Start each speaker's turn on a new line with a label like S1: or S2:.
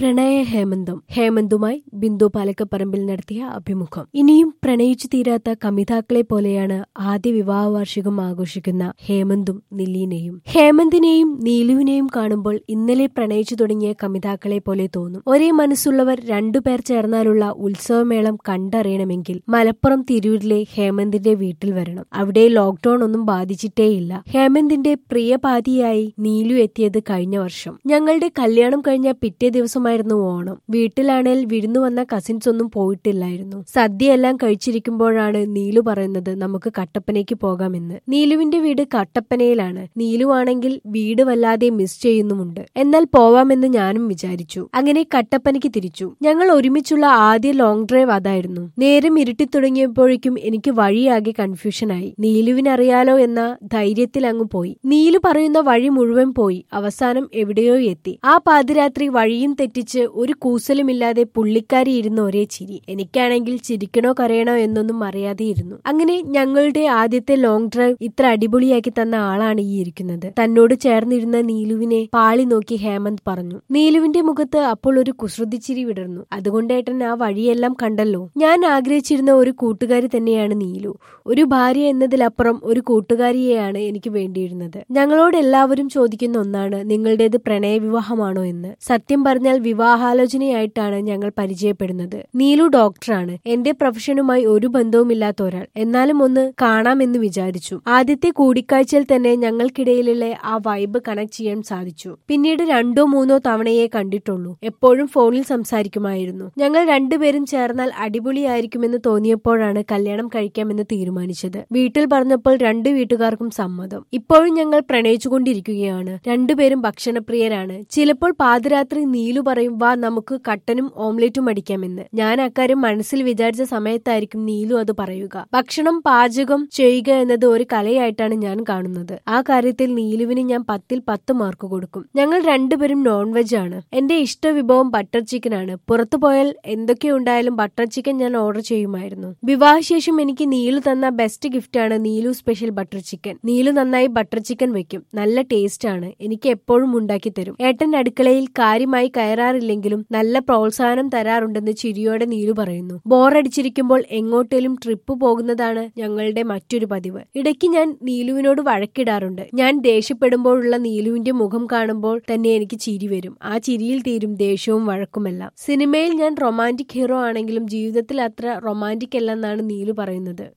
S1: പ്രണയ ഹേമന്തം ഹേമന്തുമായി ബിന്ദു പാലക്കപ്പറമ്പിൽ നടത്തിയ അഭിമുഖം ഇനിയും പ്രണയിച്ചു തീരാത്ത കമിതാക്കളെ പോലെയാണ് ആദ്യ വിവാഹ വാർഷികം ആഘോഷിക്കുന്ന ഹേമന്തും നിലീനയും ഹേമന്തിനെയും നീലുവിനെയും കാണുമ്പോൾ ഇന്നലെ പ്രണയിച്ചു തുടങ്ങിയ കമിതാക്കളെ പോലെ തോന്നും ഒരേ മനസ്സുള്ളവർ രണ്ടുപേർ ചേർന്നാലുള്ള ഉത്സവമേളം കണ്ടറിയണമെങ്കിൽ മലപ്പുറം തിരൂരിലെ ഹേമന്തിന്റെ വീട്ടിൽ വരണം അവിടെ ലോക്ക്ഡൌൺ ഒന്നും ബാധിച്ചിട്ടേയില്ല ഹേമന്തിന്റെ പ്രിയപാതിയായി നീലു എത്തിയത് കഴിഞ്ഞ വർഷം ഞങ്ങളുടെ കല്യാണം കഴിഞ്ഞ പിറ്റേ ദിവസമായിരുന്നു ഓണം വീട്ടിലാണേൽ വിരുന്നു വന്ന കസിൻസ് ഒന്നും പോയിട്ടില്ലായിരുന്നു സദ്യയെല്ലാം കഴിച്ചിരിക്കുമ്പോഴാണ് നീലു പറയുന്നത് നമുക്ക് കട്ടപ്പനയ്ക്ക് പോകാമെന്ന് നീലുവിന്റെ വീട് കട്ടപ്പനയിലാണ് നീലു ആണെങ്കിൽ വീട് വല്ലാതെ മിസ് ചെയ്യുന്നുമുണ്ട് എന്നാൽ പോവാമെന്ന് ഞാനും വിചാരിച്ചു അങ്ങനെ കട്ടപ്പനയ്ക്ക് തിരിച്ചു ഞങ്ങൾ ഒരുമിച്ചുള്ള ആദ്യ ലോങ് ഡ്രൈവ് അതായിരുന്നു നേരം ഇരുട്ടി തുടങ്ങിയപ്പോഴേക്കും എനിക്ക് വഴിയാകെ കൺഫ്യൂഷനായി നീലുവിനറിയാലോ എന്ന ധൈര്യത്തിൽ അങ്ങ് പോയി നീലു പറയുന്ന വഴി മുഴുവൻ പോയി അവസാനം എവിടെയോ എത്തി ആ പാതിരാത്രി വഴിയും തെറ്റിച്ച് ഒരു കൂസലുമില്ലാതെ പുള്ളിക്കാരി ഇരുന്ന ഒരേ ചിരി എനിക്കാണെങ്കിൽ ചിരിക്കണോ കരയണോ എന്നൊന്നും അറിയാതെ ഇരുന്നു അങ്ങനെ ഞങ്ങളുടെ ആദ്യത്തെ ലോങ് ഡ്രൈവ് ഇത്ര അടിപൊളിയാക്കി തന്ന ആളാണ് ഈ ഇരിക്കുന്നത് തന്നോട് ചേർന്നിരുന്ന നീലുവിനെ പാളി നോക്കി ഹേമന്ത് പറഞ്ഞു നീലുവിന്റെ മുഖത്ത് അപ്പോൾ ഒരു കുസൃതിച്ചിരി വിടർന്നു അതുകൊണ്ട് ഏട്ടൻ ആ വഴിയെല്ലാം കണ്ടല്ലോ ഞാൻ ആഗ്രഹിച്ചിരുന്ന ഒരു കൂട്ടുകാരി തന്നെയാണ് നീലു ഒരു ഭാര്യ എന്നതിലപ്പുറം ഒരു കൂട്ടുകാരിയെയാണ് എനിക്ക് വേണ്ടിയിരുന്നത് ഞങ്ങളോട് എല്ലാവരും ചോദിക്കുന്ന ഒന്നാണ് നിങ്ങളുടേത് പ്രണയവിവാഹമാണോ എന്ന് സത്യം പറഞ്ഞാൽ വിവാഹാലോചനയായിട്ടാണ് ഞങ്ങൾ പരിചയപ്പെടുന്നത് നീലു ഡോക്ടറാണ് എന്റെ പ്രൊഫഷനുമായി ഒരു ബന്ധവുമില്ലാത്ത ഒരാൾ എന്നാലും ഒന്ന് കാണാമെന്ന് വിചാരിച്ചു ആദ്യത്തെ കൂടിക്കാഴ്ചയിൽ തന്നെ ഞങ്ങൾക്കിടയിലുള്ള ആ വൈബ് കണക്ട് ചെയ്യാൻ സാധിച്ചു പിന്നീട് രണ്ടോ മൂന്നോ തവണയെ കണ്ടിട്ടുള്ളൂ എപ്പോഴും ഫോണിൽ സംസാരിക്കുമായിരുന്നു ഞങ്ങൾ രണ്ടുപേരും ചേർന്നാൽ അടിപൊളിയായിരിക്കുമെന്ന് തോന്നിയപ്പോഴാണ് കല്യാണം കഴിക്കാമെന്ന് തീരുമാനിച്ചത് വീട്ടിൽ പറഞ്ഞപ്പോൾ രണ്ടു വീട്ടുകാർക്കും സമ്മതം ഇപ്പോഴും ഞങ്ങൾ പ്രണയിച്ചുകൊണ്ടിരിക്കുകയാണ് രണ്ടുപേരും ഭക്ഷണപ്രിയരാണ് ചിലപ്പോൾ പാതിരാത്രി നീലു പറയും വാ നമുക്ക് കട്ടനും ഓംലെറ്റും അടിക്കാമെന്ന് ഞാൻ അക്കാര്യം മനസ്സിൽ വിചാരിച്ച സമയത്തായിരിക്കും നീലു അത് പറയുക ഭക്ഷണം പാചകം ചെയ്യുക എന്നത് ഒരു കലയായിട്ടാണ് ഞാൻ കാണുന്നത് ആ കാര്യത്തിൽ നീലുവിന് ഞാൻ പത്തിൽ പത്ത് മാർക്ക് കൊടുക്കും ഞങ്ങൾ രണ്ടുപേരും നോൺ വെജ് ആണ് എന്റെ ഇഷ്ട വിഭവം ബട്ടർ ചിക്കൻ ആണ് പുറത്തു പോയാൽ എന്തൊക്കെ ഉണ്ടായാലും ബട്ടർ ചിക്കൻ ഞാൻ ഓർഡർ ചെയ്യുമായിരുന്നു വിവാഹശേഷം എനിക്ക് നീലു തന്ന ബെസ്റ്റ് ഗിഫ്റ്റ് ആണ് Neelu special butter chicken Neelu നന്നായി ബട്ടർ ചിക്കൻ വെക്കും നല്ല ടേസ്റ്റ് ആണ് എനിക്ക് എപ്പോഴും ഉണ്ടാക്കി തരും ഏട്ടൻ അടുക്കളയിൽ കാര്യമായി കയറാറില്ലെങ്കിലും നല്ല പ്രോത്സാഹനം തരാറുണ്ടെന്ന് ചിരിയോടെ നീലു പറയുന്നു ബോറടിച്ചിരിക്കുമ്പോൾ എങ്ങോട്ടേലും ട്രിപ്പ് പോകുന്നതാണ് ഞങ്ങളുടെ മറ്റൊരു പതിവ് ഇടയ്ക്ക് ഞാൻ നീലുവിനോട് വഴക്കിടാറുണ്ട് ഞാൻ ദേഷ്യപ്പെടുമ്പോഴുള്ള നീലുവിന്റെ മുഖം കാണുമ്പോൾ തന്നെ എനിക്ക് ചിരി വരും ആ ചിരിയിൽ തീരും ദേഷ്യവും വഴക്കുമെല്ലാം സിനിമയിൽ ഞാൻ റൊമാൻറ്റിക് ഹീറോ ആണെങ്കിലും ജീവിതത്തിൽ അത്ര റൊമാൻറ്റിക് അല്ലെന്നാണ് നീലു പറയുന്നത്